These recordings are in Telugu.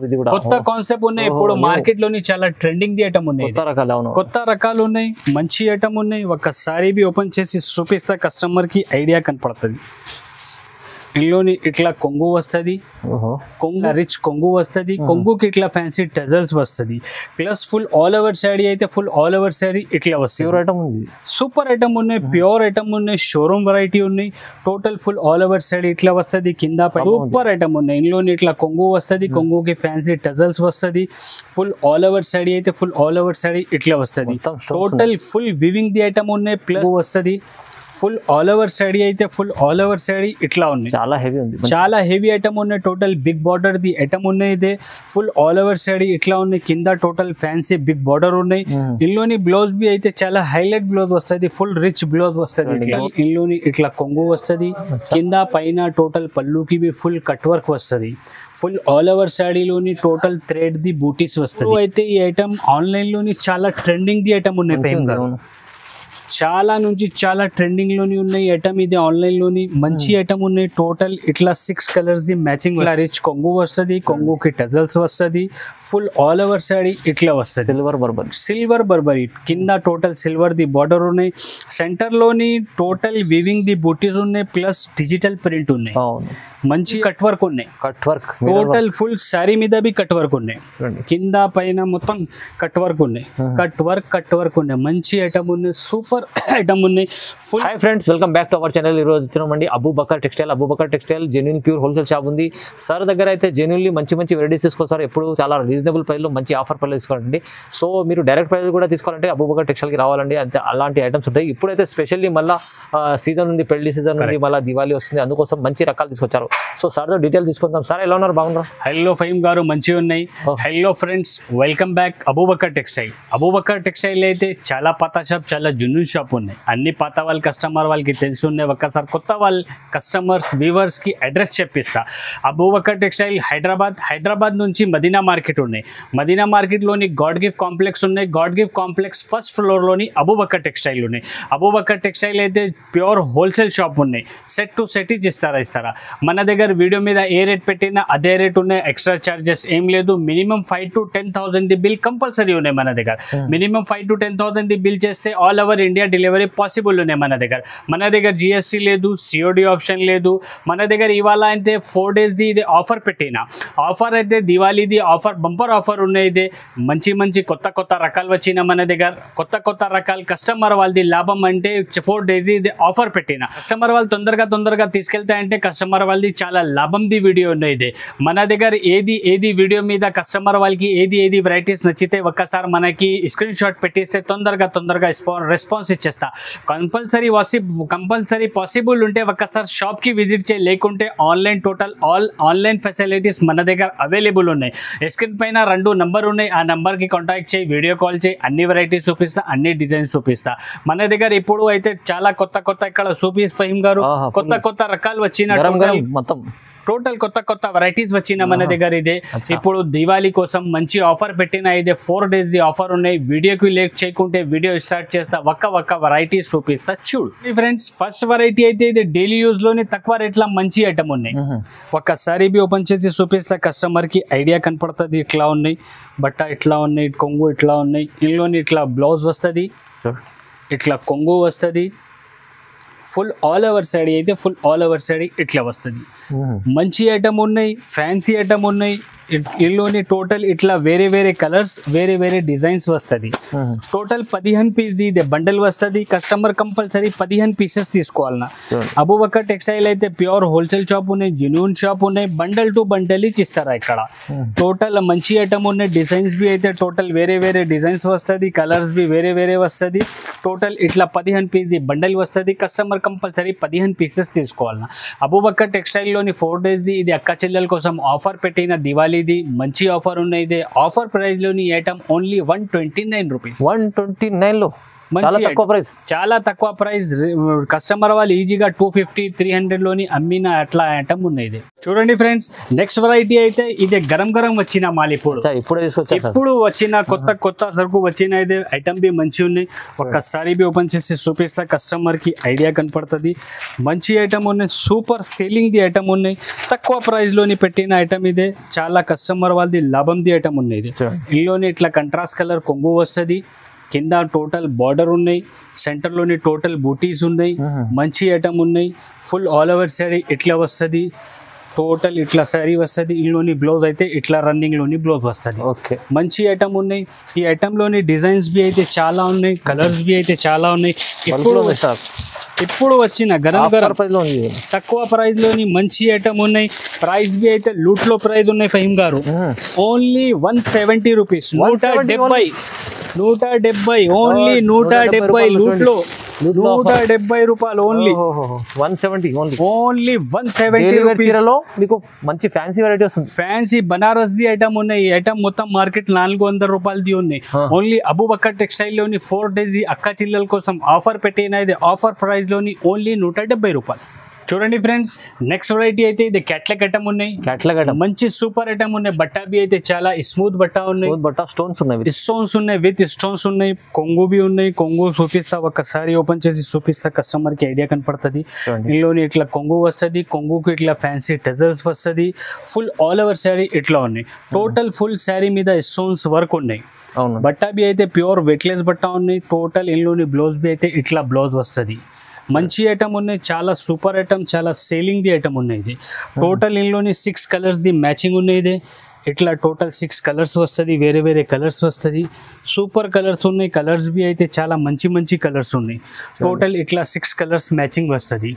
ఇది కూడా కొత్త కాన్సెప్ట్ ఉన్నాయి ఇప్పుడు ఓహో, మార్కెట్ లోని చాలా ట్రెండింగ్ ది ఐటమ్ ఉన్నాయి కొత్త రకాలు అవును కొత్త రకాలు ఉన్నాయి మంచి ఐటమ్ ఉన్నాయి ఒక్కసారి బి ఓపెన్ చేసి చూపిస్తే కస్టమర్ కి ఐడియా కనపడుతుంది ఇందులోని ఇట్లా కొంగు వస్తుంది ఓహో కొంగు రిచ్ కొంగు వస్తుంది కొంగుకి ఇట్లా ఫ్యాన్సీ టజల్స్ వస్తుంది plus full all over sari అయితే ఫుల్ ఆల్ ఓవర్ శాడీ ఇట్లా ప్యూర్ వస్తుంది ఐటమ్ ఉంది సూపర్ ఐటమ్ ఉన్నాయి ప్యూర్ ఐటమ్ ఉన్నాయి షోరూమ్ వెరైటీ ఉన్నాయి total full all over side ఇట్లా వస్తుంది కింద సూపర్ ఐటమ్ ఉన్నాయి ఇందులో ఇట్లా కొంగు వస్తుంది కొంగుకి ఫ్యాన్సీ టజల్స్ వస్తుంది ఫుల్ ఆల్ ఓవర్ సైడ్ అయితే ఫుల్ ఆల్ ఓవర్ సైడ్ ఇట్లా వస్తుంది మొత్తం stones టోటల్ ఫుల్ వివింగ్ ది ఐటమ్ ఉన్నాయి ప్లస్ వస్తుంది ఫుల్ ఆల్ ఓవర్ సైడ్ అయితే ఫుల్ ఆల్ ఓవర్ సైడ్ ఇట్లా ఉన్నాయి చాలా హెవీ ఉంది మంచి- చాలా హెవీ ఐటమ్ ఉన్నాయి టోటల్ బిగ్ బార్డర్ ది ఐటమ్ ఉన్నాయి ఇదే ఫుల్ ఆల్ ఓవర్ సైడ్ ఇట్లా ఉన్నాయి కింద టోటల్ ఫ్యాన్సీ బిగ్ బార్డర్ ఉన్నాయి మ్మ్. ఇందులోని బ్లౌజ్ బి అయితే చాలా హైలైట్ బ్లౌజ్ వస్తుంది ఫుల్ రిచ్ బ్లౌజ్ వస్తుంది ఇందులోని ఇట్లా కొంగు వస్తుంది కింద పైన టోటల్ పళ్ళుకి బి ఫుల్ కట్ వర్క్ వస్తుంది ఫుల్ ఆల్ ఓవర్ శాడీలోని టోటల్ థ్రెడ్ ది బూటీస్ వస్తుంది అయితే ఈ ఐటమ్ ఆన్లైన్ లోని చాలా ట్రెండింగ్ ది ఐటమ్ ఉన్నాయి మంచిగా ఫేమ్ ఉంది, గారు అవును. చాలా నుంచి చాలా ట్రెండింగ్ లోని ఉన్నాయి ఐటమ్ ఇది ఆన్లైన్ లోని మంచి ఐటమ్ ఉన్నాయి టోటల్ ఇట్లా సిక్స్ కలర్స్ ది మ్యాచింగ్ రిచ్ కొంగు వస్తుంది కొంగుకి టజల్స్ వస్తుంది ఫుల్ ఆల్ ఓవర్ సాడీ ఇట్లా వస్తుంది సిల్వర్ బర్బన్ సిల్వర్ బర్బరీ కింద టోటల్ సిల్వర్ ది బార్డర్ ఉన్నాయి సెంటర్ లోని టోటల్ వివింగ్ ది బూటీస్ ఉన్నాయి ప్లస్ డిజిటల్ ప్రింట్ ఉన్నాయి అవును మంచి కట్ వర్క్ ఉన్నాయి cut work total full sari మీద బి కట్ వర్క్ ఉన్నాయి చూడండి కింద పైన మొత్తం కట్ వర్క్ ఉన్నాయి కట్ వర్క్ కట్ వర్క్ ఉన్నాయి మంచి ఐటమ్ ఉన్నాయి సూపర్ ఐటమ్ ఉన్నాయి full hi friends welcome back to our channel ఈ రోజు వచ్చినామండి Abu Bakar textile Abu Bakar textile genuine pure wholesale shop ఉంది సార్ దగ్గర అయితే జెన్యున్లీ మంచి మంచి వెరైటీస్ తీసుకోవాలి ఎప్పుడు చాలా రీజనబుల్ ప్రైస్లో మంచి ఆఫర్ ప్రైస్ తీసుకోవాలండి సో మీరు డైరెక్ట్ ప్రైస్ కూడా తీసుకోవాలంటే అబూ బకర్ టెక్స్టైల్కి రావాలండి అంతే అలాంటి ఐటమ్స్ ఉంటాయి ఇప్పుడైతే స్పెషల్లీ మళ్ళీ సీజన్ ఉంది పెళ్లి సీజన్ ఉంది మళ్ళీ దివాళీ వస్తుంది అందుకోసం మంచి రకాలు తీసుకొచ్చారు సో సార్తో డీటెయిల్ తీసుకుందాం సార్ ఎలా ఉన్నారు బాగున్నారు హలో ఫైమ్ గారు మంచిగా ఉన్నాయి Oh. Hello friends welcome back Abubakar textile Abubakar textile అయితే చాలా పాత షాప్ చాలా జున్ను షాప్ ఉన్నాయి అన్ని పాత వాళ్ళ కస్టమర్ వాళ్ళకి తెలిసి ఉన్నాయి ఒక్కసారి కొత్త వాళ్ళ కస్టమర్స్ వ్యూవర్స్ కి అడ్రస్ చెప్పిస్తా అబూబకర్ టెక్స్టైల్ హైదరాబాద్ హైదరాబాద్ నుంచి మదీనా మార్కెట్ ఉన్నాయి మదీనా మార్కెట్లోని గాడ్ గిఫ్ట్ కాంప్లెక్స్ ఉన్నాయి గాడ్ గిఫ్ట్ కాంప్లెక్స్ ఫస్ట్ ఫ్లోర్లోని అబూబకర్ టెక్స్టైల్ ఉన్నాయి అబూబకర్ టెక్స్టైల్ అయితే ప్యూర్ హోల్సేల్ షాప్ ఉన్నాయి సెట్ టు సెట్ ఇస్తారా ఇస్తారా మన దగ్గర వీడియో మీద ఏ రేట్ పెట్టినా అదే రేట్ ఉన్నాయి ఎక్స్ట్రా చార్జెస్ ఏం లేదు minimum five to ten thousand ది బిల్ కంపల్సరీ ఉన్నాయి మన దగ్గర minimum five to ten thousand ది బిల్ చేస్తే all over India delivery possible ఉన్నాయి మన దగ్గర మన దగ్గర జిఎస్టీ లేదు సిఓడి ఆప్షన్ లేదు మన దగ్గర ఇవాళ అంటే ఫోర్ డేస్ది ఇది ఆఫర్ పెట్టిన ఆఫర్ అయితే దివాళీది ఆఫర్ బంపర్ ఆఫర్ ఉన్నాయి ఇది మంచి మంచి కొత్త కొత్త రకాలు వచ్చిన మన దగ్గర కొత్త కొత్త రకాలు కస్టమర్ వాళ్ళది లాభం అంటే ఫోర్ డేస్ ఇది ఆఫర్ పెట్టిన కస్టమర్ వాళ్ళు తొందరగా తొందరగా తీసుకెళ్తా అంటే కస్టమర్ వాళ్ళది చాలా లాభంది వీడియో ఉన్నాయి ఇది మన దగ్గర ఏది ఏది వీడియో మీద కస్టమర్ వాళ్ళకి ఏది ఏది వెరైటీస్ నచ్చితే ఒక్కసారి మనకి స్క్రీన్ షాట్ పెట్టిస్తే తొందరగా తొందరగా రెస్పాన్స్ ఇచ్చేస్తా కంపల్సరీ వాసి కంపల్సరీ పాసిబుల్ ఉంటే ఒక్కసారి షాప్కి విజిట్ చేయి లేకుంటే online total all online facilities మన దగ్గర అవైలబుల్ ఉన్నాయి స్క్రీన్ పైన రెండు నంబర్ ఉన్నాయి ఆ నంబర్కి కాంటాక్ట్ చేయి వీడియో కాల్ చేయి అన్ని వెరైటీస్ చూపిస్తా అన్ని డిజైన్స్ చూపిస్తా మన దగ్గర ఇప్పుడు అయితే చాలా కొత్త కొత్త ఇక్కడ చూపిస్ ఫహీం గారు ఆహా, కొత్త కొత్త రకాలు వచ్చిన గరం total- గరం మొత్తం టోటల్ కొత్త కొత్త వెరైటీస్ వచ్చిన మన దగ్గర ఇదే ఇప్పుడు దివాళీ కోసం మంచి ఆఫర్ పెట్టిన ఇదే ఫోర్ డేస్ ది ఆఫర్ ఉన్నాయి వీడియోకి లేట్ చేయకుంటే వీడియో స్టార్ట్ చేస్తా ఒక్క ఒక్క వెరైటీస్ చూపిస్తా చూడు ఫ్రెండ్స్ ఫస్ట్ వెరైటీ అయితే ఇది డైలీ యూజ్ లోని తక్కువ రేట్ల మంచి ఐటమ్ ఉన్నాయి ఒక్కసారి బి ఓపెన్ చేసి చూపిస్తా కస్టమర్ కి ఐడియా కనపడుతుంది ఇట్లా ఉన్నాయి బట్ట ఇట్లా ఉన్నాయి కొంగు ఇట్లా ఉన్నాయి ఇందులోని ఇట్లా బ్లౌజ్ వస్తుంది చూడు ఇట్లా కొంగు వస్తుంది ఫుల్ ఆల్ ఓవర్ సైడ్ అయితే ఫుల్ ఆల్ ఓవర్ సైడ్ ఇట్లా వస్తుంది మంచి ఐటమ్ ఉన్నాయి ఫ్యాన్సీ ఐటమ్ ఉన్నాయి ఇట్- ఇందులోని టోటల్ ఇట్లా వేరే వేరే కలర్స్ వేరే వేరే డిజైన్స్ వస్తుంది టోటల్ పదిహేను పీస్ ఇది బండల్ వస్తుంది కస్టమర్ కంపల్సరీ పదిహేను పీసెస్ తీసుకోవాలన్నా Sure. అబూబకర్ టెక్స్టైల్ అయితే ప్యూర్ హోల్సేల్ షాప్ ఉన్నాయి జెన్యూన్ షాప్ ఉన్నాయి బండల్ టు బండల్ ఇచ్చి ఇస్తారా ఇక్కడ టోటల్ మంచి ఐటమ్ ఉన్నాయి డిజైన్స్ బి అయితే టోటల్ వేరే వేరే డిజైన్స్ వస్తుంది కలర్స్ బి వేరే వేరే వస్తుంది టోటల్ ఇట్లా పదిహేను పీస్ బండల్ వస్తుంది కస్టమర్ కంపల్సరీ పదిహేను పీసెస్ తీసుకోవాలన్నా అబూబకర్ టెక్స్టైల్లోని ఫోర్ డేస్ది ఇది అక్క చెల్లెల కోసం ఆఫర్ పెట్టిన దివాళీది మంచి ఆఫర్ ఉన్నాయి ఇది ఆఫర్ ప్రైస్లోని item only one twenty nine rupees one twenty నైన్లో చాలా మంచి తక్కువ ప్రైస్ చాలా తక్కువ ప్రైస్ కస్టమర్ వాళ్ళు ఈజీగా టూ ఫిఫ్టీ త్రీ హండ్రెడ్ లోని అమ్మిన అట్లా ఐటమ్ ఉన్నాయి ఇది చూడండి ఫ్రెండ్స్ నెక్స్ట్ వెరైటీ అయితే ఇది గరం గరం వచ్చిన మాల్ ఇప్పుడు ఇప్పుడే తీసుకొచ్చా సార్ ఇప్పుడు వచ్చిన కొత్త కొత్త సరుకు వచ్చిన ఇది ఐటమ్ బి మంచి ఉన్నాయి ఒక్కసారి బి ఓపెన్ చేసి చూపిస్తా కస్టమర్ కి ఐడియా కనపడుతుంది మంచి ఐటమ్ ఉన్నాయి సూపర్ సేలింగ్ ది ఐటమ్ ఉన్నాయి తక్కువ ప్రైస్ లోని పెట్టిన ఐటమ్ ఇదే చాలా కస్టమర్ వాళ్ళది లాభం ది ఐటమ్ ఉన్నాయి ఇది చూడండి. ఇందులోని ఇట్లా కంట్రాస్ట్ కలర్ కొంగు వస్తుంది కింద టోటల్ బార్డర్ ఉన్నాయి సెంటర్లోని టోటల్ బూటీస్ ఉన్నాయి మ్మ్. మంచి ఐటమ్ ఉన్నాయి ఫుల్ ఆల్ ఓవర్ శారీ ఇట్లా వస్తుంది టోటల్ ఇట్లా శారీ వస్తుంది ఇందులోని బ్లౌజ్ అయితే ఇట్లా రన్నింగ్లోని బ్లౌజ్ వస్తుంది ఓకే మంచి ఐటమ్ ఉన్నాయి ఈ ఐటమ్లోని డిజైన్స్ బి అయితే చాలా ఉన్నాయి కలర్స్ బి అయితే చాలా ఉన్నాయి ఇప్పుడు బల్క్లో సార్ ఇప్పుడు వచ్చిన గరం గరం ఆఫర్ ప్రైస్ లో ఉంది ఇది. తక్కువ ప్రైస్ లోని మంచి ఐటమ్ ఉన్నాయి ప్రైస్ బి అయితే లూట్ లో ప్రైస్ ఉన్నాయి ఫహీమ్ గారు మ్మ్. ఓన్లీ వన్ సెవెంటీ రూపీస్ నూట 170 డెబ్బై నూట డెబ్బై ఓన్లీ Oh, నూట 170 డెబ్బై రూపాయలు లూట్ లో Loot లో నూట offer. డెబ్బై రూపాయలు only one seventy only only one seventy daily wear rupees చీరలో మీకు మంచి ఫ్యాన్సీ వెరైటీ వస్తుంది ఫ్యాన్సీ బనారస్ ది ఐటమ్ ఉన్నాయి ఈ ఐటమ్ మొత్తం మార్కెట్ నాలుగు వందల రూపాయలది ఉన్నాయి Huh. ఓన్లీ అబూబక్కర్ టెక్స్టైల్ లోని ఫోర్ డేస్ అక్క చిల్లల కోసం ఆఫర్ పెట్టిన ఇది ఆఫర్ ప్రైస్ లోని ఓన్లీ నూట డెబ్బై రూపాయలు చూడండి ఫ్రెండ్స్ నెక్స్ట్ వెరైటీ అయితే ఇది క్యాట్లాగ్ ఐటమ్ ఉన్నాయి క్యాట్లాగ్ ఐటమ్ మంచి సూపర్ ఐటమ్ ఉన్నాయి బట్ట బి అయితే చాలా స్మూత్ బట్ట ఉన్నాయి బట్ట స్టోన్స్ ఉన్నాయి స్టోన్స్ ఉన్నాయి విత్ స్టోన్స్ ఉన్నాయి కొంగు బి ఉన్నాయి కొంగు చూపిస్తా ఒకసారి ఓపెన్ చేసి చూపిస్తా కస్టమర్ కి ఐడియా కనపడుతుంది చూడండి. ఇందులోని ఇట్లా కొంగు వస్తుంది కొంగుకి ఇట్లా ఫ్యాన్సీ టెజల్స్ వస్తుంది ఫుల్ ఆల్ ఓవర్ శారీ ఇట్లా ఉన్నాయి టోటల్ ఫుల్ శారీ మీద స్టోన్స్ వర్క్ ఉన్నాయి అవును బట్ట బి అయితే ప్యూర్ వెట్లెస్ బట్ట ఉన్నాయి టోటల్ ఇందులోని బ్లౌజ్ బి అయితే ఇట్లా బ్లౌజ్ వస్తుంది మంచి ఐటమ్ ఉన్నాయి చాలా సూపర్ ఐటమ్ చాలా సేలింగ్ ది ఐటమ్ ఉన్నాయి ఇది టోటల్ ఇందులోని సిక్స్ కలర్స్ ది మ్యాచింగ్ ఉన్నాయి ఇది ఇట్లా టోటల్ సిక్స్ కలర్స్ వస్తుంది వేరే వేరే కలర్స్ వస్తుంది సూపర్ కలర్స్ ఉన్నాయి కలర్స్ బి అయితే చాలా మంచి మంచి కలర్స్ ఉన్నాయి టోటల్ ఇట్లా సిక్స్ కలర్స్ మ్యాచింగ్ వస్తుంది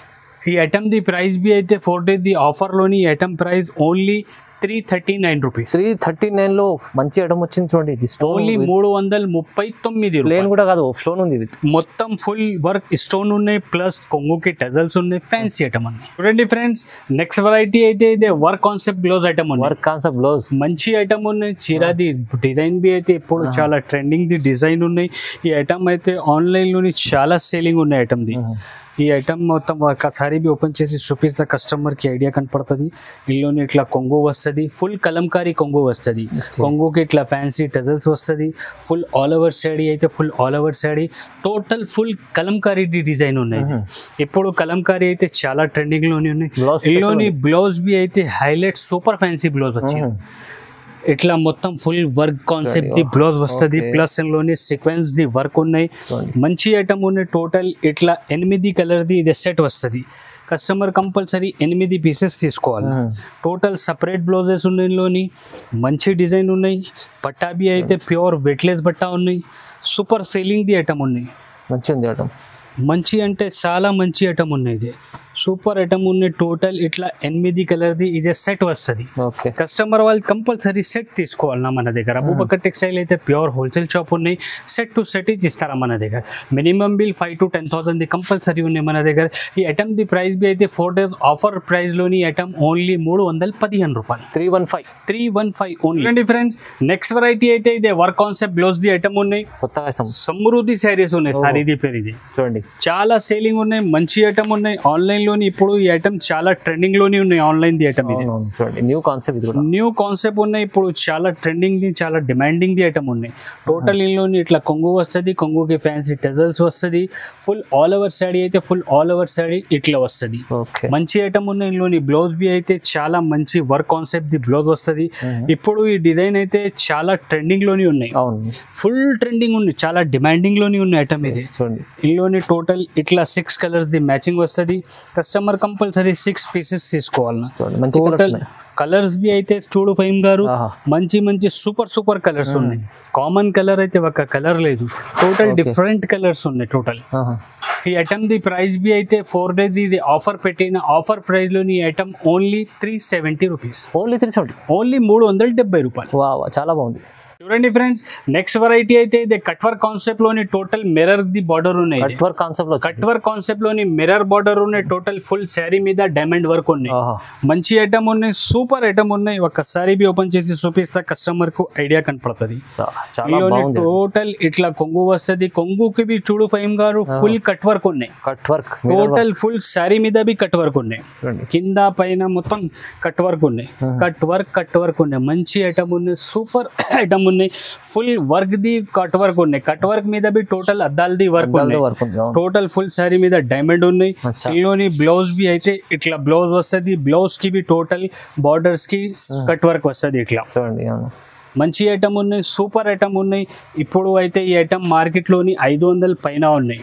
ఈ ఐటమ్ ది ప్రైస్ బి అయితే ఫోర్ డేస్ ది ఆఫర్లోని ఈ item price only three thirty nine rupees three thirty nine లో మంచి ఐటమ్ వచ్చింది చూడండి ఇది స్టోన్ ఓన్లీ మూడు వందల ముప్పై తొమ్మిది ప్లేన్ రూపాయలు కూడా కాదు స్టోన్ ఉంది ఇది మొత్తం ఫుల్ వర్క్ స్టోన్ ఉన్నాయి ప్లస్ కొంగుకి టజల్స్ ఉన్నాయి ఫ్యాన్సీ ఐటమ్ ఉన్నాయి చూడండి ఫ్రెండ్స్ నెక్స్ట్ వెరైటీ అయితే ఇదే వర్క్ కాన్సెప్ట్ గ్లోజ్ ఐటమ్ ఉన్నాయి వర్క్ కాన్సెప్ట్ బ్లౌజ్ మంచి ఐటమ్ ఉన్నాయి చీరాది డిజైన్ బి అయితే ఇప్పుడు చాలా ట్రెండింగ్ ది డిజైన్ ఉన్నాయి ఈ ఐటమ్ అయితే ఆన్లైన్ లోని చాలా సేలింగ్ ఉన్నాయి ఐటమ్ ది ఈ ఐటమ్ మొత్తం ఒకసారి బి ఓపెన్ చేసి చూపిస్తే కస్టమర్ కి ఐడియా కనపడుతుంది ఇందులోని ఇట్లా కొంగు వస్తుంది ఫుల్ కలంకారీ కొంగు వస్తుంది కొంగుకి ఇట్లా ఫ్యాన్సీ టజల్స్ వస్తుంది ఫుల్ ఆల్ ఓవర్ శాడీ అయితే full all over sari total full kalamkari design ఉన్నాయి ఇప్పుడు కలంకారీ అయితే చాలా ట్రెండింగ్ లోనే ఉన్నాయి Blouse ఇందులోని బ్లౌజ్ బి అయితే హైలైట్ సూపర్ ఫ్యాన్సీ బ్లౌజ్ వచ్చింది ఇట్లా మొత్తం ఫుల్ వర్క్ కాన్సెప్ట్ ది బ్లౌజ్ వస్తుంది Okay. ప్లస్ ఇందులోని సీక్వెన్స్ ది వర్క్ ఉన్నాయి చూడండి. మంచి ఐటమ్ ఉన్నాయి టోటల్ ఇట్లా ఎనిమిది కలర్ ది ఇది సెట్ వస్తుంది కస్టమర్ కంపల్సరీ ఎనిమిది పీసెస్ తీసుకోవాలి Mhm. టోటల్ సపరేట్ బ్లౌజెస్ ఉన్నాయి ఇందులోని మంచి డిజైన్ ఉన్నాయి పట్టాబి అయితే ప్యూర్ వెట్లెస్ బట్టా ఉన్నాయి సూపర్ సేలింగ్ ది ఐటమ్ ఉన్నాయి మంచి ఉంది ఐటమ్ మంచి అంటే చాలా మంచి ఐటమ్ ఉన్నాయి ఇది సూపర్ ఐటమ్ ఉన్నాయి టోటల్ ఇట్లా ఎనిమిది కలర్ది ఇదే సెట్ వస్తుంది ఓకే కస్టమర్ వాళ్ళు కంపల్సరీ సెట్ తీసుకోవాలన్నా మన దగ్గర అబూబకర్ టెక్స్టైల్ అయితే ప్యూర్ హోల్సేల్ షాప్ ఉన్నాయి సెట్ టు సెట్ ఇచ్చి ఇస్తారా మన దగ్గర minimum bill five to ten thousand ది కంపల్సరీ ఉన్నాయి మన దగ్గర ఈ ఐటమ్ ది ప్రైస్ బి అయితే ఫోర్ డేస్ ఆఫర్ ప్రైస్లోని ఐటమ్ ఓన్లీ మూడు వందల పదిహేను రూపాయలు three one five three one five only అండి ఫ్రెండ్స్ నెక్స్ట్ వెరైటీ అయితే ఇదే work concept blouse the item ఉన్నాయి కొత్తగా ఇస్తాం సమృద్ధి శారీస్ ఉన్నాయి ఓహో. సారీ ఇది పేరు ఇది చూడండి చాలా సేలింగ్ ఉన్నాయి మంచి ఐటమ్ ఉన్నాయి ఆన్లైన్ లోని ఇప్పుడు ఈ ఐటమ్ చాలా ట్రెండింగ్ లోని ఉన్నాయి ఆన్లైన్ ది ఐటమ్ ఇది అవునవును చూడండి న్యూ కాన్సెప్ట్ ఇది కూడా న్యూ కాన్సెప్ట్ ఉన్నాయి ఇప్పుడు చాలా ట్రెండింగ్ ది చాలా డిమాండింగ్ ది ఐటమ్ ఉన్నాయి టోటల్ ఇందులోని ఇట్లా కొంగు వస్తుంది కొంగుకి ఫ్యాన్సీ టెజల్స్ వస్తుంది ఫుల్ ఆల్ ఓవర్ శాడీ అయితే ఫుల్ ఆల్ ఓవర్ శాడీ ఇట్లా వస్తుంది ఓకే మంచి ఐటమ్ ఉన్నాయి ఇందులోని బ్లౌజ్ బి అయితే చాలా మంచి వర్క్ కాన్సెప్ట్ ది బ్లౌజ్ వస్తుంది Mhm. ఇప్పుడు ఈ డిజైన్ అయితే చాలా ట్రెండింగ్ లోని ఉన్నాయి అవును ఫుల్ ట్రెండింగ్ ఉంది చాలా డిమాండింగ్ లోని ఉన్నాయి ఐటమ్ ఇది చూడండి ఇందులోని టోటల్ ఇట్లా సిక్స్ కలర్స్ ది మ్యాచింగ్ వస్తుంది కస్టమర్ కంపల్సరీ సిక్స్ పీసెస్ తీసుకోవాలన్నా చూడండి మంచి colours టోటల్ ఉన్నాయి. కలర్స్ బి అయితే చూడు ఫైమ్ గారు ఆహా. మంచి మంచి సూపర్ సూపర్ కలర్స్ ఉన్నాయి కామన్ కలర్ అయితే ఒక కలర్ లేదు టోటల్ Okay. డిఫరెంట్ కలర్స్ ఉన్నాయి టోటల్ ఆహా. ఈ ఐటమ్ ది ప్రైస్ బి అయితే ఫోర్ డేస్ ఇది ఆఫర్ పెట్టిన ఆఫర్ ప్రైస్ లోని ఈ item only three seventy rupees only three seventy only మూడు వందల డెబ్బై రూపాయలు వా వా, చాలా బాగుంది చూడండి ఫ్రెండ్స్ నెక్స్ట్ వెరైటీ అయితే ఇది కట్ వర్క్ కాన్సెప్ట్ లోని టోటల్ మిర్రర్ ది బార్డర్ ఉన్నాయి కట్ వర్క్ కాన్సెప్ట్ లో కట్ వర్క్ కాన్సెప్ట్ లోని మిర్రర్ బార్డర్ ఉన్నాయి టోటల్ ఫుల్ శారీ మీద డైమండ్ వర్క్ ఉన్నాయి ఆహా. మంచి ఐటమ్ ఉన్నాయి సూపర్ ఐటమ్ ఉన్నాయి ఒక్కసారి బి ఓపెన్ చేసి చూపిస్తే కస్టమర్ కు ఐడియా కనపడుతుంది చా- చాలా ఇందులోని బాగుంది టోటల్ ఇట్లా కొంగు వస్తుంది కొంగుకి బి చూడు ఫైమ్ గారు ఫుల్ కట్ వర్క్ ఉన్నాయి cut work total full sari మీద బి కట్ వర్క్ ఉన్నాయి చూడండి కింద పైన మొత్తం కట్ వర్క్ ఉన్నాయి కట్ వర్క్ కట్ వర్క్ ఉన్నాయి మంచి ఐటమ్ ఉన్నాయి సూపర్ ఐటమ్ ఉన్నాయి ఫుల్ వర్క్ ది కట్ వర్క్ ఉన్నాయి కట్ వర్క్ మీద బి టోటల్ అద్దాలది వర్క్ ఉన్నాయి వర్క్ ఉంది అవును. టోటల్ ఫుల్ శారీ మీద డైమండ్ ఉన్నాయి అచ్చా. ఇందులోని బ్లౌజ్ బి అయితే ఇట్లా బ్లౌజ్ వస్తుంది బ్లౌజ్ కి బి టోటల్ బార్డర్స్ కి కట్ వర్క్ వస్తుంది ఇట్లా చూడండి అవును. మంచి ఐటమ్ ఉన్నాయి సూపర్ ఐటమ్ ఉన్నాయి ఇప్పుడు అయితే ఈ ఐటమ్ మార్కెట్లోని ఐదు వందల పైన ఉన్నాయి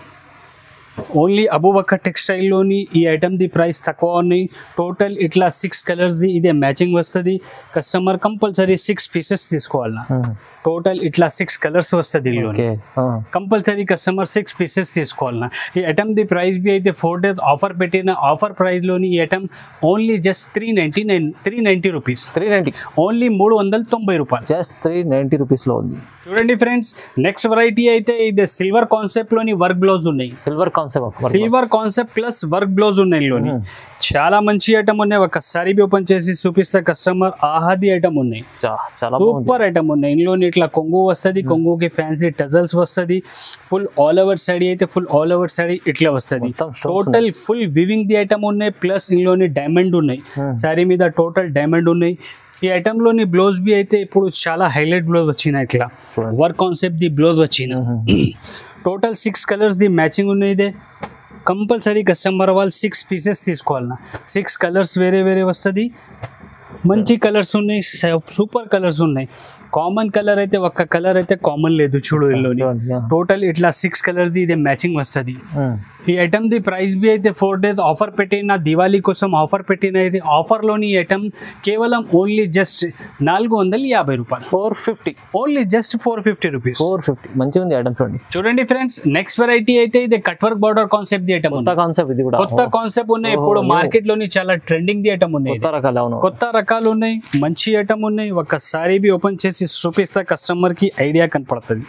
ఓన్లీ అబూబక్క టెక్స్టైల్లోని ఈ ఐటమ్ది ప్రైస్ తక్కువ ఉన్నాయి టోటల్ ఇట్లా సిక్స్ కలర్స్ది ఇదే మ్యాచింగ్ వస్తుంది కస్టమర్ కంపల్సరీ సిక్స్ పీసెస్ తీసుకోవాలన్నా ఉమ్. టోటల్ ఇట్లా సిక్స్ కలర్స్ వస్తుంది ఇందులో ఓకే ఆ. కంపల్సరీ కస్టమర్ సిక్స్ పీసెస్ తీసుకోవాలన్నా ఈ ఐటమ్ ది ప్రైస్ బి అయితే ఫోర్ డేస్ ఆఫర్ పెట్టిన ఆఫర్ ప్రైస్లోని ఈ item only just three ninety nine three ninety rupees three ninety only మూడు వందల తొంభై రూపాయలు జస్ట్ త్రీ నైంటీ రూపీస్ లో ఉంది చూడండి ఫ్రెండ్స్ నెక్స్ట్ వెరైటీ అయితే ఇది సిల్వర్ కాన్సెప్ట్ లోని వర్క్ బ్లౌజ్ ఉన్నాయి silver concept silver concept plus work blouse ఉన్నాయి ఇందులోని చాలా మంచి ఐటమ్ ఉన్నాయి ఒకసారి ఓపెన్ చేసి చూపిస్తే కస్టమర్ ఆహాది ఐటమ్ ఉన్నాయి చాలా బాగుంది సూపర్ ఐటమ్ ఉన్నాయి ఇందులోని ఇట్లా కొంగు వస్తుంది కొంగుకి ఫ్యాన్సీ టజల్స్ వస్తుంది ఫుల్ ఆల్ ఓవర్ సాడీ అయితే ఫుల్ ఆల్ ఓవర్ సాడీ ఇట్లా వస్తుంది మొత్తం stones టోటల్ ఫుల్ వివింగ్ ది ఐటమ్ ఉన్నాయి ప్లస్ ఇందులోని డైమండ్ ఉన్నాయి Hmm. శారీ మీద టోటల్ డైమండ్ ఉన్నాయి ఈ ఐటమ్ లోని బ్లౌజ్ బి అయితే ఇప్పుడు చాలా హైలైట్ బ్లౌజ్ వచ్చిన ఇట్లా చూడండి. వర్క్ కాన్సెప్ట్ ది బ్లౌజ్ వచ్చిన టోటల్ సిక్స్ కలర్స్ ది మ్యాచింగ్ ఉన్నాయి ఇదే కంపల్సరీ కస్టమర్ వాళ్ళు సిక్స్ పీసెస్ తీసుకోవాలన్నా సిక్స్ కలర్స్ వేరే వేరే వస్తుంది మంచి కలర్స్ ఉన్నాయి సూపర్ కలర్స్ ఉన్నాయి కామన్ కలర్ అయితే ఒక్క కలర్ అయితే కామన్ లేదు చూడు ఇల్లుని చూడండి, yeah. టోటల్ ఇట్లా సిక్స్ కలర్స్ ఇదే మ్యాచింగ్ వస్తుంది ఉమ్. ఈ ఐటమ్ ది ప్రైస్ బి అయితే ఫోర్ డేస్ ఆఫర్ పెట్టిన దివాళీ కోసం ఆఫర్ పెట్టిన ఇది ఆఫర్లోని ఈ ఐటమ్ కేవలం ఓన్లీ జస్ట్ నాలుగు వందల యాభై రూపాయలు four fifty only just four fifty rupees four fifty మంచిగా ఉంది ఐటమ్ చూడండి చూడండి ఫ్రెండ్స్ నెక్స్ట్ వెరైటీ అయితే ఇది కట్ వర్క్ బార్డర్ కాన్సెప్ట్ ది ఐటమ్ కొత్త కాన్సెప్ట్ ఇది కూడా కొత్త కాన్సెప్ట్ ఉన్నాయి ఇప్పుడు ఓహో, మార్కెట్ లోని చాలా ట్రెండింగ్ ది ఐటమ్ ఉన్నాయి కొత్త రకాలు అవును కొత్త రకాలు ఉన్నాయి మంచి ఐటమ్ ఉన్నాయి ఒక్కసారి బి ఓపెన్ చేసి చూపిస్తే కస్టమర్ కి ఐడియా కనపడుతుంది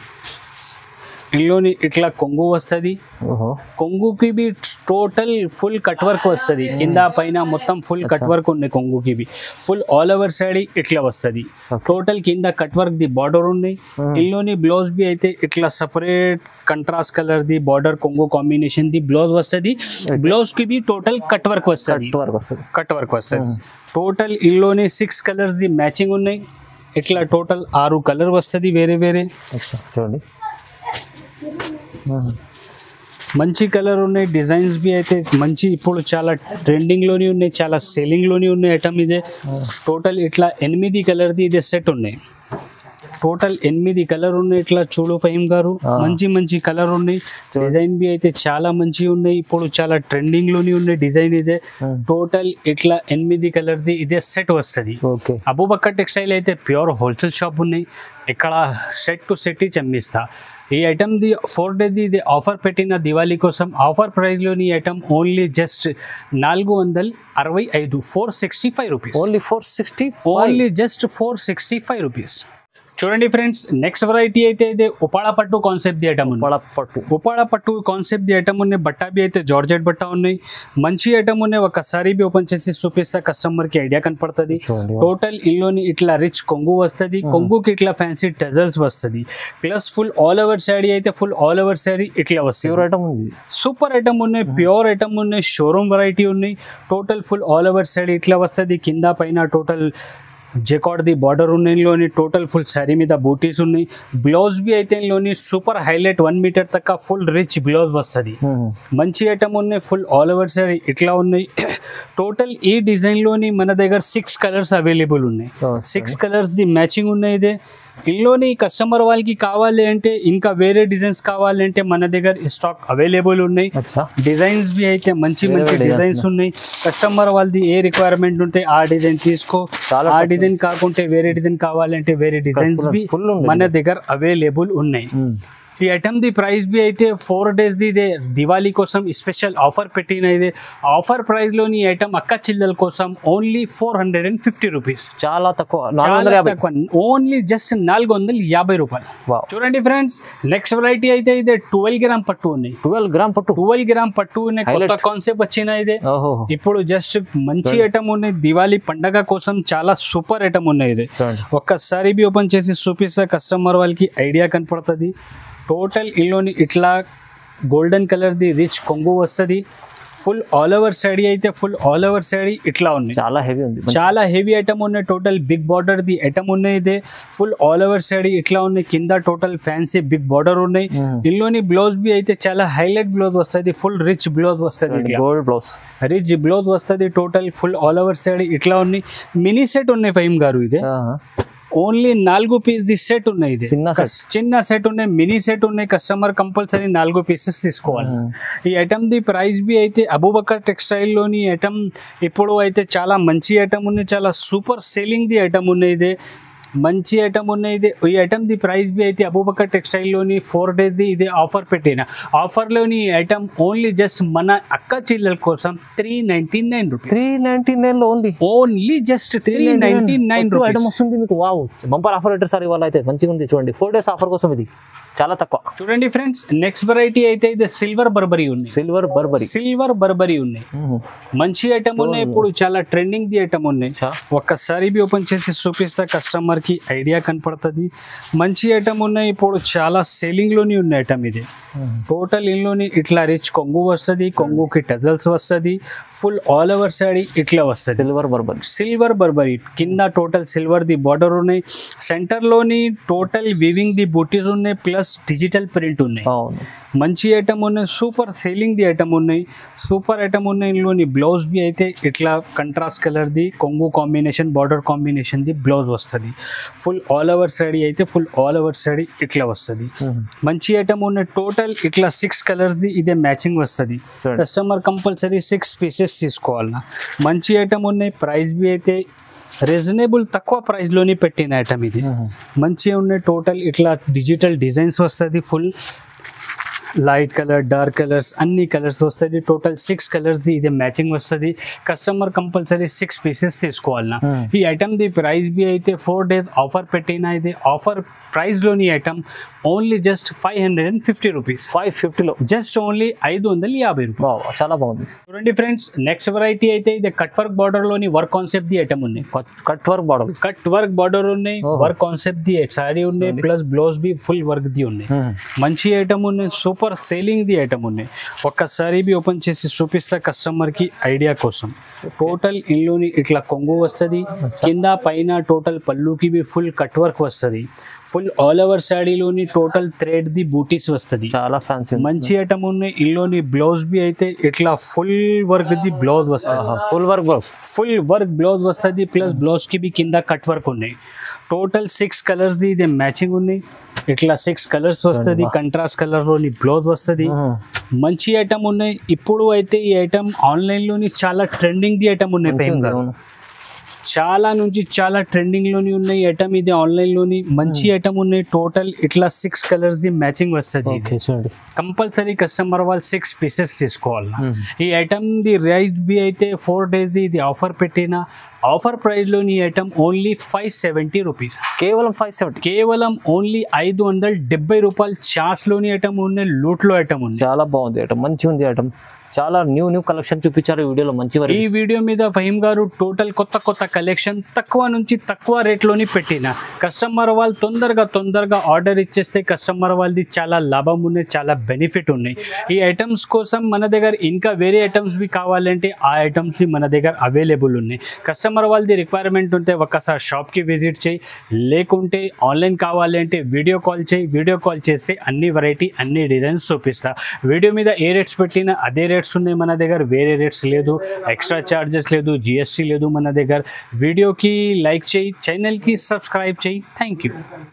ఇందులోని ఇట్లా కొంగు వస్తుంది ఓహో కొంగుకి బి టోటల్ ఫుల్ కట్ వర్క్ వస్తుంది కింద పైన మొత్తం ఫుల్ కట్ వర్క్ ఉంది కొంగుకి బి ఫుల్ ఆల్ ఓవర్ సైడ్ ఇట్లా వస్తుంది టోటల్ కింద కట్ వర్క్ ది బార్డర్ ఉన్నాయి ఇందులోని బ్లౌజ్ బి అయితే ఇట్లా సపరేట్ కంట్రాస్ట్ కలర్ ది బార్డర్ కొంగు కాంబినేషన్ ది బ్లౌజ్ వస్తుంది బ్లౌజ్ కి బి టోటల్ కట్ వర్క్ వస్తుంది కట్ వర్క్ వస్తుంది కట్ వర్క్ వస్తుంది టోటల్ ఇందులోని సిక్స్ కలర్స్ ది మ్యాచింగ్ ఉన్నాయి ఇట్లా టోటల్ ఆరు కలర్ వస్తుంది వేరే వేరే అచ్చా, చూడండి ఉమ్. మంచి కలర్ ఉన్నాయి డిజైన్స్ బి అయితే మంచి ఇప్పుడు చాలా ట్రెండింగ్ లోని ఉన్నాయి చాలా సెల్లింగ్ లోని ఉన్నాయి ఐటమ్ ఇదే టోటల్ ఇట్లా ఎనిమిది కలర్ది ఇదే సెట్ ఉన్నాయి టోటల్ ఎనిమిది కలర్ ఉన్నాయి ఇట్లా చూడు ఫైమ్ గారు ఆ. మంచి మంచి కలర్ ఉన్నాయి డిజైన్ బి అయితే చాలా మంచి ఉన్నాయి ఇప్పుడు చాలా ట్రెండింగ్ లోని ఉన్నాయి డిజైన్ ఇదే Hmm. టోటల్ ఇట్లా ఎనిమిది కలర్ది ఇదే సెట్ వస్తుంది ఓకే అబూబక్కర్ టెక్స్టైల్ అయితే ప్యూర్ హోల్సేల్ షాప్ ఉన్నాయి ఇక్కడ సెట్ టు సెట్ చమ్మిస్తా ఈ ఐటమ్ ది ఫోర్ డేది ఇది ఆఫర్ పెట్టిన దివాళీ కోసం ఆఫర్ ప్రైస్లోని ఈ ఐటమ్ ఓన్లీ జస్ట్ నాలుగు వందల అరవై ఐదు four sixty five rupees only four sixty only just four sixty five rupees చూడండి ఫ్రెండ్స్ నెక్స్ట్ వెరైటీ అయితే ఇది ఉపాడ పట్టు కాన్సెప్ట్ ది ఐటమ్ ఉంది పట్టు ఉపాడ పట్టు కాన్సెప్ట్ ది ఐటమ్ ఉన్నాయి బట్ట బి అయితే జార్జెట్ బట్ట ఉన్నాయి మంచి ఐటమ్ ఉన్నాయి ఒకసారి బి ఓపెన్ చేసి చూపిస్తే కస్టమర్ కి ఐడియా కనపడుతుంది చూడండి టోటల్ ఇందులోని ఇట్లా రిచ్ కొంగు వస్తుంది కొంగుకి ఇట్లా ఫ్యాన్సీ టజల్స్ వస్తుంది plus full all over sari అయితే ఫుల్ ఆల్ ఓవర్ శాడీ ఇట్లా ప్యూర్ వస్తుంది ఐటమ్ ఉంది సూపర్ ఐటమ్ ఉన్నాయి ప్యూర్ ఐటమ్ ఉన్నాయి షోరూమ్ వెరైటీ ఉన్నాయి total full all over sari ఇట్లా వస్తుంది కింద పైన టోటల్ జెకార్డ్ది బార్డర్ ఉన్నాయి ఇందులోని టోటల్ ఫుల్ శారీ మీద బూటీస్ ఉన్నాయి బ్లౌజ్ బి అయితే ఇందులోని సూపర్ హైలైట్ వన్ మీటర్ తక్క ఫుల్ రిచ్ బ్లౌజ్ వస్తుంది ఉమ్. మంచి ఐటమ్ ఉన్నాయి ఫుల్ ఆల్ ఓవర్ సారీ ఇట్లా ఉన్నాయి టోటల్ ఈ డిజైన్లోని మన దగ్గర సిక్స్ కలర్స్ అవైలబుల్ ఉన్నాయి Okay. సిక్స్ కలర్స్ ది మ్యాచింగ్ ఉన్నాయి ఇదే ఇందులోని కస్టమర్ వాళ్ళకి కావాలి అంటే ఇంకా వేరే డిజైన్స్ కావాలి అంటే మన దగ్గర స్టాక్ అవైలబుల్ ఉన్నాయి అచ్చా డిజైన్స్ బి అయితే మంచి వేరే మంచి వేరే డిజైన్స్ designs ఉన్నాయి కస్టమర్ వాళ్ళది ఏ రిక్వైర్మెంట్ ఉంటే ఆ డిజైన్ తీసుకో చాలా ఆ తక్కువ. డిజైన్ కాకుంటే వేరే డిజైన్ కావాలంటే వేరే డిజైన్స్ బి full ఉంది మన దగ్గర అవైలబుల్ ఉన్నాయి ఉమ్. ఈ ఐటమ్ ది ప్రైస్ బి అయితే ఫోర్ డేస్ ది ఇదే దివాళీ కోసం స్పెషల్ ఆఫర్ పెట్టిన ఇదే ఆఫర్ ప్రైస్ లోని ఈ ఐటమ్ అక్క చిల్లల కోసం only four hundred and fifty rupees చాలా తక్కువ నాలుగు వందల యాభై ఓన్లీ జస్ట్ నాలుగు వందల యాభై రూపాయలు వావ్ చూడండి ఫ్రెండ్స్ నెక్స్ట్ వెరైటీ అయితే ఇదే ట్వెల్వ్ గ్రామ్ పట్టు ఉన్నాయి ట్వెల్వ్ గ్రామ్ పట్టు ట్వెల్వ్ గ్రామ్ పట్టు ఉన్నాయి కొత్త కాన్సెప్ట్ వచ్చిన ఇదే ఓహో ఇప్పుడు జస్ట్ మంచి ఐటమ్ ఉన్నాయి దివాళీ పండగ కోసం చాలా సూపర్ ఐటమ్ ఉన్నాయి ఇది చూడండి ఒక్కసారి బి ఓపెన్ చేసి చూపిస్తే కస్టమర్ వాళ్ళకి ఐడియా కనపడుతుంది టోటల్ ఇందులోని ఇట్లా గోల్డెన్ కలర్ది రిచ్ కొంగు వస్తుంది ఫుల్ ఆల్ ఓవర్ సాడీ అయితే ఫుల్ ఆల్ ఓవర్ సాడీ ఇట్లా ఉన్నాయి చాలా హెవీ ఉంది మంచి- చాలా హెవీ ఐటమ్ ఉన్నాయి టోటల్ బిగ్ బార్డర్ ది ఐటమ్ ఉన్నాయి ఇదే ఫుల్ ఆల్ ఓవర్ సాడీ ఇట్లా ఉన్నాయి కింద టోటల్ ఫ్యాన్సీ బిగ్ బార్డర్ ఉన్నాయి మ్మ్. ఇందులోని బ్లౌజ్ బి అయితే చాలా హైలైట్ బ్లౌజ్ వస్తుంది ఫుల్ రిచ్ బ్లౌజ్ వస్తుంది ఇట్లా గోల్డ్ బ్లౌజ్ రిచ్ బ్లౌజ్ వస్తుంది total full all over side ఇట్లా ఉన్నాయి మినీ సెట్ ఉన్నాయి ఫైమ్ గారు ఇది ఓన్లీ నాలుగు పీస్ ది సెట్ ఉన్నాయి ఇది చిన్న set. చిన్న సెట్ ఉన్నాయి మినీ సెట్ ఉన్నాయి కస్టమర్ కంపల్సరీ నాలుగు పీసెస్ తీసుకోవాలి ఈ ఐటమ్ ది ప్రైస్ బి అయితే అబూబకర్ టెక్స్టైల్ లోని ఐటమ్ ఇప్పుడు అయితే చాలా మంచి ఐటమ్ ఉన్నాయి చాలా సూపర్ సేలింగ్ ది ఐటమ్ ఉన్నాయి ఇది మంచి ఐటమ్ ఉన్నాయి ఇది ఈ ఐటమ్ ది ప్రైస్ బి అయితే అబూబకర్ టెక్స్టైల్ లోని ఫోర్ డేస్ ది ఇది ఆఫర్ పెట్టిన ఆఫర్ లోని ఐటమ్ ఓన్లీ జస్ట్ మన అక్క చిల్లల కోసం three ninety nine rupees three ninety nine లో only only just three ninety nine item rupees వస్తుంది మీకు wow bumper offer letter sir ఇవాళ అయితే మంచిగా ఉంది చూడండి ఫోర్ డేస్ ఆఫర్ కోసం ఇది చాలా తక్కువ చూడండి ఫ్రెండ్స్ నెక్స్ట్ వెరైటీ అయితే ఇది సిల్వర్ బర్బరీ ఉంది సిల్వర్ బర్బరీ సిల్వర్ బర్బరీ ఉన్నాయి మంచి ఐటమ్ ఉన్నాయి ఇప్పుడు చాలా ట్రెండింగ్ ది ఐటమ్ ఉన్నాయి చా. ఒక్కసారి బి ఓపెన్ చేసి చూపిస్తా కస్టమర్ కి ఐడియా కనపడుతుంది మంచి ఐటమ్ ఉన్నాయి ఇప్పుడు చాలా సేలింగ్ లోని ఉన్న ఐటమ్ ఇది టోటల్ ఇందులోని ఇట్లా రిచ్ కొంగు వస్తుంది కొంగుకి టజల్స్ వస్తుంది ఫుల్ ఆల్ ఓవర్ సాడీ ఇట్లా వస్తుంది సిల్వర్ బర్బరీ సిల్వర్ బర్బరీ కింద టోటల్ సిల్వర్ ది బార్డర్ ఉన్నాయి సెంటర్ లోని టోటల్ వివింగ్ ది బూటీస్ ఉన్నాయి ప్లస్ డిజిటల్ ప్రింట్ ఉన్నాయి అవును మంచి ఐటమ్ ఉన్నాయి సూపర్ సేలింగ్ ది ఐటమ్ ఉన్నాయి సూపర్ ఐటమ్ ఉన్నాయి ఇందులోని బ్లౌజ్ బి అయితే ఇట్లా కంట్రాస్ట్ కలర్ ది కొంగు కాంబినేషన్ బార్డర్ కాంబినేషన్ ది బ్లౌజ్ వస్తుంది ఫుల్ ఆల్ ఓవర్ సాడీ అయితే ఫుల్ ఆల్ ఓవర్ సాడీ ఇట్లా వస్తుంది మంచి ఐటమ్ ఉన్నాయి టోటల్ ఇట్లా సిక్స్ కలర్స్ ది ఇదే మ్యాచింగ్ వస్తుంది చూడండి. కస్టమర్ కంపల్సరీ సిక్స్ పీసెస్ తీసుకోవాలన్నా మంచి ఐటమ్ ఉన్నాయి ప్రైస్ బి అయితే రీజనబుల్ తక్కువ ప్రైస్లోనే పెట్టిన ఐటమ్ ఇది మంచిగా ఉన్నాయి టోటల్ ఇట్లా డిజిటల్ డిజైన్స్ వస్తుంది full light colour dark colours అన్ని కలర్స్ వస్తుంది టోటల్ సిక్స్ కలర్స్ ఇది మ్యాచింగ్ వస్తుంది కస్టమర్ కంపల్సరీ సిక్స్ పీసెస్ తీసుకోవాలన్నా Hmm. ఈ ఐటమ్ ది ప్రైస్ బి అయితే ఫోర్ డేస్ ఆఫర్ పెట్టిన ఇది ఆఫర్ ప్రైస్లోని item only just five hundred and fifty rupees five ఫిఫ్టీలో జస్ట్ ఓన్లీ ఐదు వందల యాభై రూపాయలు వావ్ చాలా బాగుంది చూడండి ఫ్రెండ్స్ నెక్స్ట్ వెరైటీ అయితే ఇది కట్ వర్క్ బార్డర్ లోని వర్క్ కాన్సెప్ట్ ది ఐటమ్ ఉంది కట్ వర్క్ బాడల్ కట్ వర్క్ బార్డర్ ఉన్నాయి ఓహో. వర్క్ కాన్సెప్ట్ ది సారీ ఉన్నాయి ప్లస్ బ్లౌజ్ బి ఫుల్ వర్క్ ది ఉన్నాయి మంచి ఐటమ్ ఉన్నాయి సూపర్ సేలింగ్ ది ఐటమ్ ఉన్నాయి ఒక్కసారి బి ఓపెన్ చేసి చూపిస్తా కస్టమర్ కి ఐడియా కోసం టోటల్ ఇందులోని ఇట్లా కొంగు వస్తుంది కింద పైన టోటల్ పళ్ళుకి బి ఫుల్ కట్ వర్క్ వస్తుంది ఫుల్ ఆల్ ఓవర్ సాడీలోని టోటల్ థ్రెడ్ ది బూటీస్ వస్తుంది చాలా ఫ్యాన్సీ మంచి ఐటమ్ ఉన్నాయి ఇందులోని బ్లౌజ్ బి అయితే ఇట్లా ఫుల్ వర్క్ ది బ్లౌజ్ వస్తుంది full work blouse full work blouse వస్తుంది ప్లస్ బ్లౌజ్ కి బి కింద కట్ వర్క్ ఉన్నాయి టోటల్ సిక్స్ కలర్స్ ఇది మ్యాచింగ్ ఉన్నాయి ఇట్లా సిక్స్ కలర్స్ వస్తుంది కంట్రాస్ట్ కలర్ లోని బ్లౌజ్ వస్తుంది మంచి ఐటమ్ ఉన్నాయి ఇప్పుడు అయితే ఈ ఐటమ్ ఆన్లైన్ లోని చాలా ట్రెండింగ్ ది ఐటమ్ ఉన్నాయి ఫేమ్ గారు చాలా నుంచి చాలా ట్రెండింగ్ లోని ఉన్నాయి ఐటమ్ ఇది ఆన్లైన్ లోని మంచి ఐటమ్ ఉన్నాయి టోటల్ ఇట్లా సిక్స్ కలర్స్ ది మ్యాచింగ్ వస్తుంది ఓకే చూడండి కంపల్సరీ కస్టమర్ వాళ్ళు సిక్స్ పీసెస్ తీసుకోవాలి Hmm. ఈ ఐటమ్ ది రైస్ బి అయితే ఫోర్ డేస్ ది ఇది ఆఫర్ పెట్టిన ఆఫర్ ప్రైస్ లోని item only five seventy rupees కేవలం ఫైవ్ సెవెంటీ కేవలం ఓన్లీ ఐదు వందల డెబ్బై రూపాయలు చాస్ లోని ఐటమ్ ఉన్నాయి లూట్ లో ఐటమ్ ఉంది చాలా బాగుంది ఐటమ్ మంచిగా ఉంది ఐటమ్ చాలా న్యూ న్యూ కలెక్షన్ చూపించారు ఈ వీడియోలో మంచి ఈ వరకు వీడియో మీద ఫహీం గారు టోటల్ కొత్త కొత్త కలెక్షన్ తక్కువ నుంచి తక్కువ రేట్లోని పెట్టిన కస్టమర్ వాళ్ళు తొందరగా తొందరగా ఆర్డర్ ఇచ్చేస్తే కస్టమర్ వాళ్ళది చాలా లాభం ఉన్నాయి చాలా బెనిఫిట్ ఉన్నాయి ఈ ఐటమ్స్ కోసం మన దగ్గర ఇంకా వేరే ఐటమ్స్ బి కావాలంటే ఆ ఐటమ్స్ మన దగ్గర అవైలబుల్ ఉన్నాయి కస్టమర్ వాళ్ళది రిక్వైర్మెంట్ ఉంటే ఒకసారి షాప్కి విజిట్ చేయి లేకుంటే ఆన్లైన్ కావాలంటే వీడియో కాల్ చేయి వీడియో కాల్ చేస్తే అన్ని వెరైటీ అన్ని డిజైన్స్ చూపిస్తా వీడియో మీద ఏ రేట్స్ పెట్టినా అదే రేట్స్ ఉన్నాయి మన దగ్గర వేరే రేట్స్ లేదు ఎక్స్ట్రా చార్జెస్ లేదు జిఎస్టీ లేదు మన దగ్గర వీడియోకి లైక్ చేయి ఛానల్కి సబ్స్క్రైబ్ చేయి థ్యాంక్ యూ